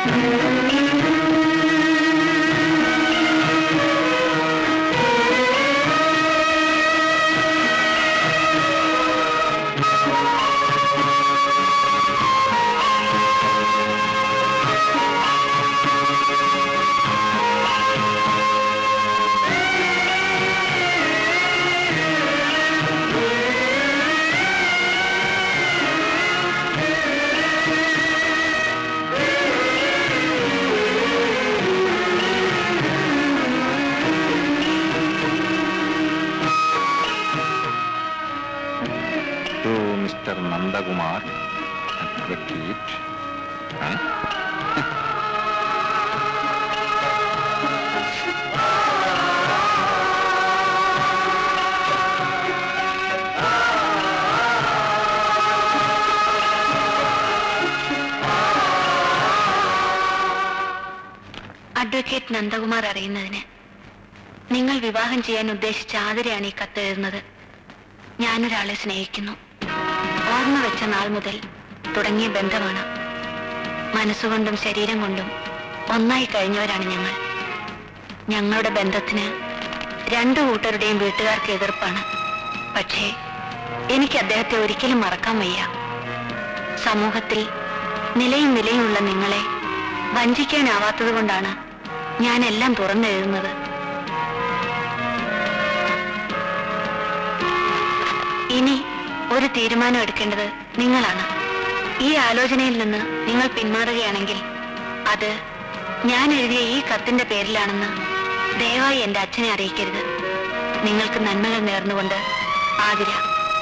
to mister Nandakumar advocate advocate Nandakumar അറിയുന്നതിന് നിങ്ങൾ വിവാഹം ചെയ്യാൻ ഉദ്ദേശിച്ച ആതിരയാണ് ഈ കത്തെഴുതുന്നത് ഞാനൊരാളെ സ്നേഹിക്കുന്നു ഓർമ്മ വെച്ച നാൾ മുതൽ തുടങ്ങിയ ബന്ധമാണ് മനസ്സുകൊണ്ടും ശരീരം കൊണ്ടും ഒന്നായി കഴിഞ്ഞവരാണ് ഞങ്ങൾ ഞങ്ങളുടെ ബന്ധത്തിന് രണ്ടു കൂട്ടരുടെയും വീട്ടുകാർക്ക് എതിർപ്പാണ് പക്ഷേ എനിക്ക് അദ്ദേഹത്തെ ഒരിക്കലും മറക്കാൻ വയ്യ സമൂഹത്തിൽ നിലയും വിലയുമുള്ള നിങ്ങളെ വഞ്ചിക്കാനാവാത്തത് കൊണ്ടാണ് ഞാൻ എല്ലാം തുറന്നെഴുതുന്നത് ഇനി ഒരു തീരുമാനം എടുക്കേണ്ടത് നിങ്ങളാണ് ഈ ആലോചനയിൽ നിന്ന് നിങ്ങൾ പിന്മാറുകയാണെങ്കിൽ അത് ഞാൻ എഴുതിയ ഈ കത്തിന്റെ പേരിലാണെന്ന് ദയവായി എന്റെ അച്ഛനെ അറിയിക്കരുത് നിങ്ങൾക്ക് നന്മകൾ നേർന്നുകൊണ്ട് ആതിര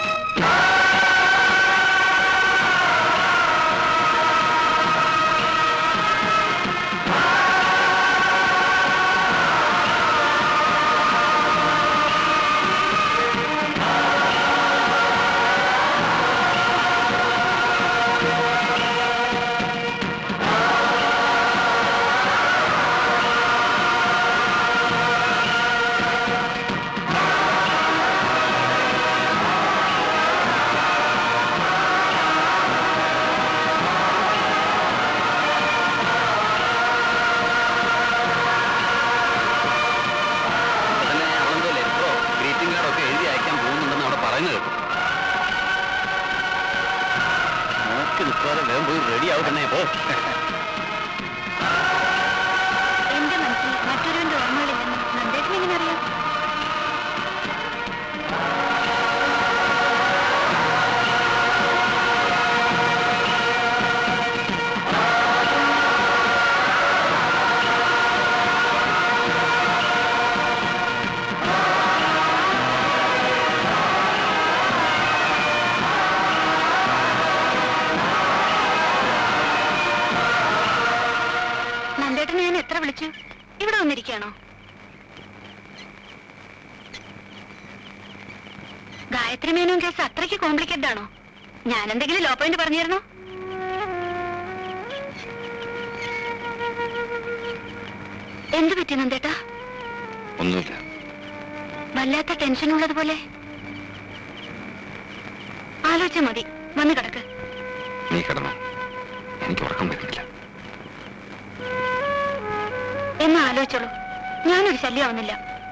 അതന്നെ അവളെന്തോ ലെറ്ററോ ഗ്രീറ്റിംഗ് കാർഡോ ഒക്കെ എഴുതി അയക്കാൻ പോകുന്നുണ്ടെന്ന് അവിടെ പറയുന്നത് കേട്ടു നോക്കി നിൽക്കാതെ വേഗം പോയി റെഡി ആവട്ടെ പോ എന്റെ മനസ്സിൽ മറ്റൊരുവന്റെ ഓർമ്മകളില്ലെന്ന് നന്ദേട്ടൻ എങ്ങനെ അറിയാം നന്ദേട്ടനെ ഞാൻ എത്ര വിളിച്ചു ഇവിടെ വന്നിരിക്കുകയാണോ ഗായത്രി മേനോൻ കേസ് അത്രയ്ക്ക് കോംപ്ലിക്കേറ്റഡ് ആണോ ഞാൻ എന്തെങ്കിലും ലോ പോയിന്റ് പറഞ്ഞിരുന്നോ എന്ത് പറ്റി നന്ദേട്ടാ ഒന്നുമില്ല വല്ലാത്ത ടെൻഷൻ ഉള്ളതുപോലെ ആലോചിച്ച മതി വന്ന് കിടക്ക് നീ കിടന്നോ എനിക്ക് ഉറക്കം വരുന്നില്ല എന്ന് ആലോചിച്ചോളൂ ഞാനൊരു ശല്യമാവുന്നില്ല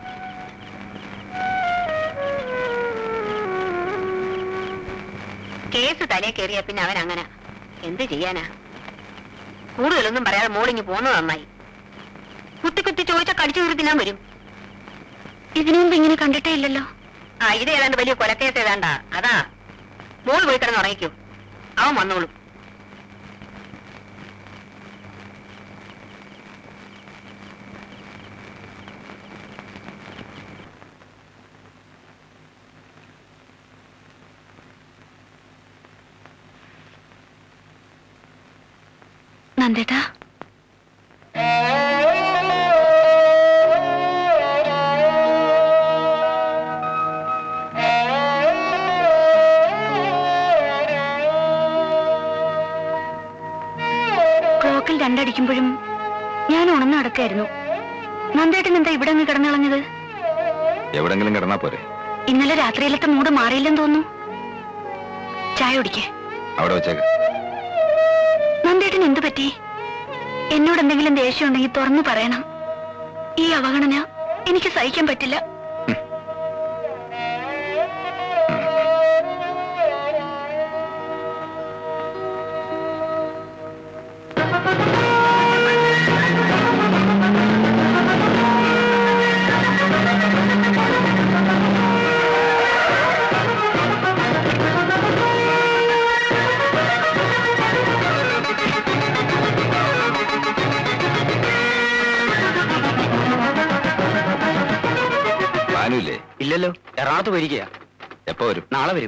കേസ് തലേ കയറിയ പിന്നെ അവൻ അങ്ങനെ എന്ത് ചെയ്യാനാ കൂടുതലൊന്നും പറയാതെ മോളിങ്ങി പോന്നത് നന്നായി കുത്തി കുത്തി ചോദിച്ചാ കടിച്ചു കീറി തിന്നാൻ വരും ഇതിനു മുമ്പ് ഇങ്ങനെ കണ്ടിട്ടേ ഇല്ലല്ലോ ആ ഇത് ഏതാണ്ട് വലിയ കൊലക്കേസ് ഏതാണ്ടാ അതാ മോള് പോയി കിടന്ന് ഉറങ്ങിക്കോ അവൻ വന്നോളും നന്ദേട്ടാ ക്ലോക്കിൽ രണ്ടടിക്കുമ്പോഴും ഞാൻ ഉണർന്നു നടക്കായിരുന്നു നന്ദേട്ടൻ എന്താ ഇവിടെ അങ്ങ് കിടന്നിളഞ്ഞത് എവിടെങ്കിലും കിടന്നാ പോരെ ഇന്നലെ രാത്രിയിലത്തെ മൂട് മാറിയില്ലെന്ന് തോന്നുന്നു ചായ കുടിക്കേ അവിടെ വെച്ചേക്ക് നന്ദേട്ടൻ എന്തു പറ്റി എന്നോട് എന്തെങ്കിലും ദേഷ്യം ഉണ്ടെങ്കിൽ തുറന്നു പറയണം ഈ അവഗണന എനിക്ക് സഹിക്കാൻ പറ്റില്ല ഭാനുല്ലേ ഇല്ലല്ലോ എറണാകുളത്ത് പോയിരിക്കുക എപ്പോ വരും നാളെ വരും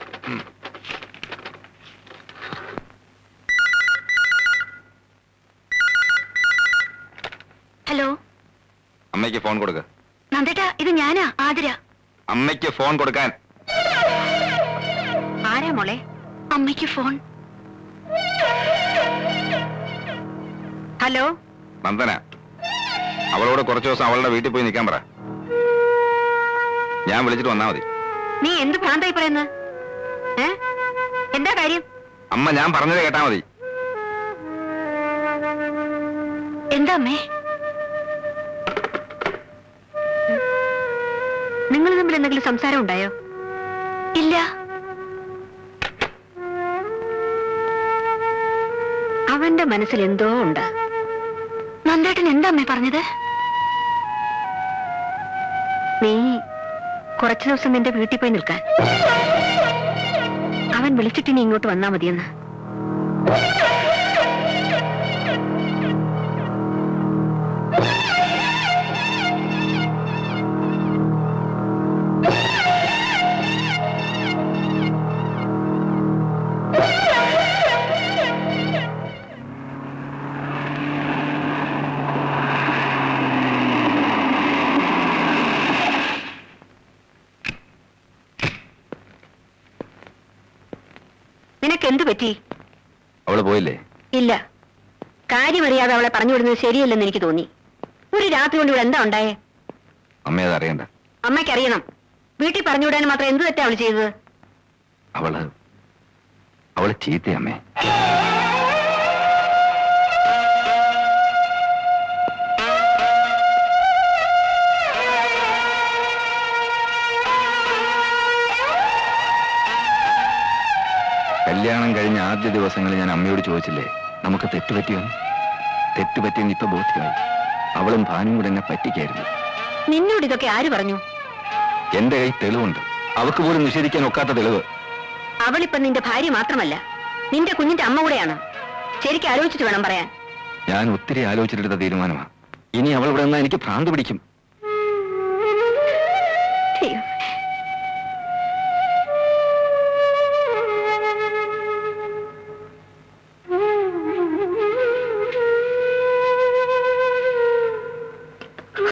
ഹലോ അമ്മയ്ക്ക് ഫോൺ കൊടുക്ക നന്ദേട്ടാ ഇത് ഞാനാ ആതിര അമ്മയ്ക്ക് ഫോൺ കൊടുക്കാൻ ആരാ മോളെ അമ്മയ്ക്ക് ഫോൺ ഹലോ നന്ദന അവളോട് കുറച്ചു ദിവസം അവളുടെ വീട്ടിൽ പോയി നിൽക്കാൻ പറ ഞാൻ വിളിച്ചിട്ട് വന്നാ മതി നീ എന്ത് ഭ്രാന്തായി പറയുന്നത് ഏ എന്താ കാര്യം അമ്മ ഞാൻ പറഞ്ഞത് കേട്ടാ മതി എന്താ അമ്മേ നിങ്ങൾ തമ്മിൽ എന്തെങ്കിലും സംസാരം ഉണ്ടായോ ഇല്ല അവന്റെ മനസ്സിൽ എന്തോ ഉണ്ട് നന്ദേട്ടൻ എന്താ അമ്മേ പറഞ്ഞത് നീ കുറച്ചു ദിവസം നിന്റെ വീട്ടിൽ പോയി നിൽക്കാൻ അവൻ വിളിച്ചിട്ട് നീ ഇങ്ങോട്ട് വന്നാ മതിയെന്ന് നിനക്ക് എന്തു പറ്റി അവള് പോയില്ലേ ഇല്ല കാര്യമറിയാതെ അവളെ പറഞ്ഞു വിടുന്നത് ശരിയല്ലെന്ന് എനിക്ക് തോന്നി ഒരു രാത്രി കൊണ്ട് ഇവിടെ എന്താ ഉണ്ടായേ അമ്മ അത് അറിയണ്ട അമ്മയ്ക്കറിയണം വീട്ടിൽ പറഞ്ഞു വിടാൻ മാത്രം എന്ത് തെറ്റാ അവൾ ചെയ്തത് അവള് അവള് ചീത്തയമ്മേ കല്യാണം കഴിഞ്ഞ ആദ്യ ദിവസങ്ങളിൽ ഞാൻ അമ്മയോട് ചോദിച്ചില്ലേ നമുക്ക് തെറ്റുപറ്റിയോ തെറ്റുപറ്റിയെന്ന് ഇപ്പൊ ബോധ്യമായി അവളും ഭാനും കൂടെ എന്നെ പറ്റിക്കായിരുന്നു നിന്നോട് ഇതൊക്കെ ആര് പറഞ്ഞു എന്റെ കൈ തെളിവുണ്ട് അവക്ക് പോലും നിഷേധിക്കാൻ ഒക്കാത്ത തെളിവ് അവളിപ്പൊ നിന്റെ ഭാര്യ മാത്രമല്ല നിന്റെ കുഞ്ഞിന്റെ അമ്മ കൂടെയാണ് ശരിക്കും ആലോചിച്ചിട്ട് വേണം പറയാൻ ഞാൻ ഒത്തിരി ആലോചിച്ചിട്ടെടുത്ത തീരുമാനമാണ് ഇനി അവൾ ഇവിടെ നിന്നാ എനിക്ക് ഭ്രാന്ത് പിടിക്കും അയ്യോ,